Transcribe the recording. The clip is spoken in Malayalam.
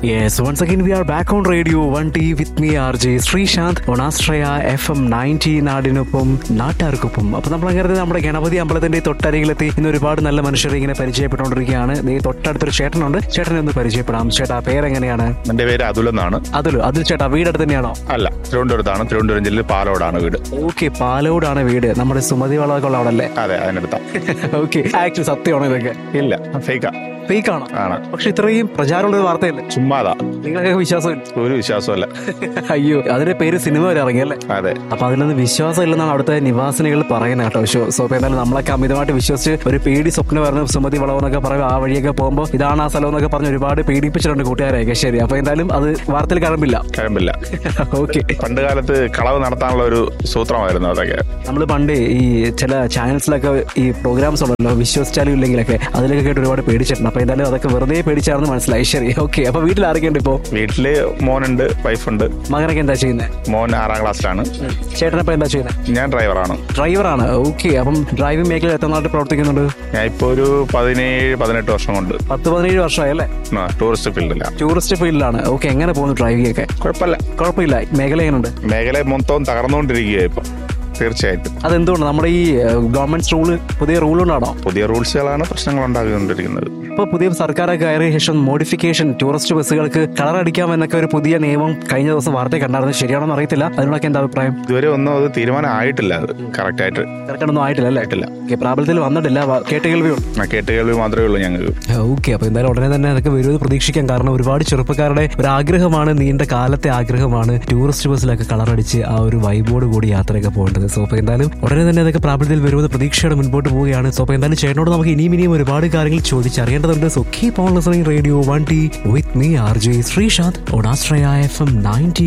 Yes, once again we are back on radio 1T with me RJ Sreesanth on Astraya FM 90 നാടിനൊപ്പം നാട്ടാർക്കൊപ്പം അപ്പൊ നമ്മൾ അങ്ങനെ നമ്മുടെ ഗണപതി അമ്പലത്തിന്റെ തൊട്ടരികിലെത്തി ഇന്ന് ഒരുപാട് നല്ല മനുഷ്യരെ ഇങ്ങനെ പരിചയപ്പെട്ടുകൊണ്ടിരിക്കുകയാണ് ദേ തൊട്ടടുത്തൊരു ചേട്ടനുണ്ട് ചേട്ടനെ ഒന്ന് പരിചയപ്പെടാം ചേട്ടാ പേരെങ്ങനെയാണ് എന്റെ പേര് അതുൽ എന്നാണ് അതിലോ അതിൽ ചേട്ടാ വീടടുത്ത് തന്നെയാണോ അല്ല തിരുവനന്തപുരത്താണ് തിരുവനന്തപുരം ജില്ലയിൽ പാലോടാണ് വീട് ഓക്കെ പാലോടാണ് വീട് നമ്മുടെ സുമതി വളകൊള്ള അവിടെ അല്ലേ അതെ അതിനടുത്താ ഓക്കെ ആക്ച്വലി സത്യമാണോ ഇതൊക്കെ ഇല്ല ഫേക്കാ ഫേക്ക് ആണോ ആണ് പക്ഷെ ഇത്രയും പ്രചാരമുള്ള ഒരു വാർത്തയല്ലേ ചുമ്മാതാ നിങ്ങളൊക്കെ വിശ്വാസമില്ല ഒരു വിശ്വാസമല്ല അയ്യോ അതിന്റെ പേര് സിനിമ വരെ ഇറങ്ങിയല്ലേ അതെ അപ്പൊ അതിലൊന്നും വിശ്വാസം ഇല്ലെന്നാണ് അവിടുത്തെ നിവാസിനികൾ പറയുന്നത് കേട്ടോ ഷോ സോ അപ്പൊ എന്തായാലും നമ്മളൊക്കെ അമിതമായിട്ട് വിശ്വസിച്ച് ഒരു പേടി സ്വപ്നം പറഞ്ഞ് സുമതി വളവ് എന്നൊക്കെ പറയും ആ വഴിയൊക്കെ പോകുമ്പോൾ ഇതാണ് ആ സ്ഥലം എന്നൊക്കെ പറഞ്ഞ് ഒരുപാട് പേടിപ്പിച്ചിട്ടുണ്ട് കൂട്ടുകാരെയൊക്കെ ശരി അപ്പൊ എന്തായാലും അത് വാർത്തയിൽ കഴമ്പില്ല കഴമ്പില്ല ഓക്കെ പണ്ട് കാലത്ത് കളവ് നടത്താനുള്ള ഒരു സൂത്രമായിരുന്നു അതൊക്കെ നമ്മൾ പണ്ട് ഈ ചില ചാനൽസിലൊക്കെ ഈ പ്രോഗ്രാംസ് ഉണ്ടല്ലോ വിശ്വസിച്ചാലും ഇല്ലെങ്കിലൊക്കെ അതിലൊക്കെ കേട്ട് ഒരുപാട് പേടിച്ചിട്ടുണ്ട് അപ്പൊ എന്തായാലും അതൊക്കെ വെറുതെ പേടിച്ചാണെന്ന് മനസ്സിലായി ശരി ഓക്കെ അപ്പൊ വീട്ടിൽ ആരൊക്കെയുണ്ട് ഇപ്പോ വീട്ടില് മോനുണ്ട് വൈഫുണ്ട് മകനൊക്കെ എന്താ ചെയ്യുന്നത് മോൻ ആറാം ക്ലാസ്സിലാണ് ചേട്ടനപ്പോ എന്താ ചെയ്യുന്നത് ഞാൻ ഡ്രൈവറാണ് ഡ്രൈവറാണ് ഓക്കെ അപ്പം ഡ്രൈവിംഗ് മേഖലയിൽ എത്ര നാട്ടിൽ പ്രവർത്തിക്കുന്നുണ്ട് ഞാൻ ഇപ്പോൾ ഒരു പതിനേഴ് പതിനെട്ട് വർഷം കൊണ്ട് പത്ത് പതിനേഴ് വർഷമായി അല്ലേ ആ, ടൂറിസ്റ്റ് ഫീൽഡിലാണ് ടൂറിസ്റ്റ് ഫീൽഡിലാണ് ഓക്കെ എങ്ങനെ പോകുന്നു ഡ്രൈവിംഗ് ഒക്കെ കുഴപ്പമില്ല കുഴപ്പമില്ല മേഖല എങ്ങനെയുണ്ട് മേഖല മൊത്തം തകർന്നുകൊണ്ടിരിക്കുകയാണ് ഇപ്പം തീർച്ചയായിട്ടും അതെന്തുകൊണ്ട് നമ്മുടെ ഈ ഗവൺമെന്റ് റൂള് പുതിയ റൂൾ കൊണ്ടാണോ പുതിയ റൂൾസുകളാണ് പ്രശ്നങ്ങൾ ഉണ്ടാക്കിക്കൊണ്ടിരിക്കുന്നത് ഇപ്പൊ പുതിയ സർക്കാർ കയറിയ ശേഷം മോഡിഫിക്കേഷൻ ടൂറിസ്റ്റ് ബസ്സുകൾക്ക് കളർ അടിക്കാം എന്നൊക്കെ ഒരു പുതിയ നിയമം കഴിഞ്ഞ ദിവസം വാർത്തയിൽ കണ്ടായിരുന്നു ശരിയാണെന്ന് അറിയത്തില്ല അതിനോടൊക്കെ എന്താ അഭിപ്രായം ഇതുവരെ ഒന്നും അത് തീരുമാനം ആയിട്ടില്ല അത് കറക്റ്റ് ആയിട്ട് കറക്റ്റൊന്നും ആയിട്ടില്ല അല്ലേ ആയിട്ടില്ല ഓക്കെ പ്രാബല്യത്തിൽ വന്നിട്ടില്ല വ- കേട്ട് കേൾവിയുള്ളൂ ആ കേട്ടുകേൾവി മാത്രമേ ഉള്ളൂ ഞങ്ങൾക്ക് ഓക്കെ അപ്പൊ എന്തായാലും ഉടനെ തന്നെ അതൊക്കെ വരുമെന്ന് പ്രതീക്ഷിക്കാം കാരണം ഒരുപാട് ചെറുപ്പക്കാരുടെ ഒരു ആഗ്രഹമാണ് നീണ്ട കാലത്തെ ആഗ്രഹമാണ് ടൂറിസ്റ്റ് ബസ്സിലൊക്കെ കളറടിച്ച് ആ ഒരു വൈബോട് കൂടി യാത്രയൊക്കെ പോകേണ്ടത് സോ അപ്പൊ എന്തായാലും ഉടനെ തന്നെ അതൊക്കെ പ്രാബല്യത്തിൽ വരുമെന്ന് പ്രതീക്ഷയോടെ മുൻപോട്ട് പോവുകയാണ് സോ അപ്പൊ എന്തായാലും ചേട്ടനോട് നമുക്ക് ഇനിയും ഇനിയും ഒരുപാട് കാര്യങ്ങൾ ചോദിച്ചറിയേണ്ടതുണ്ട് so keep on listening radio one T with me R J Sreesanth on Ashraya F M ninety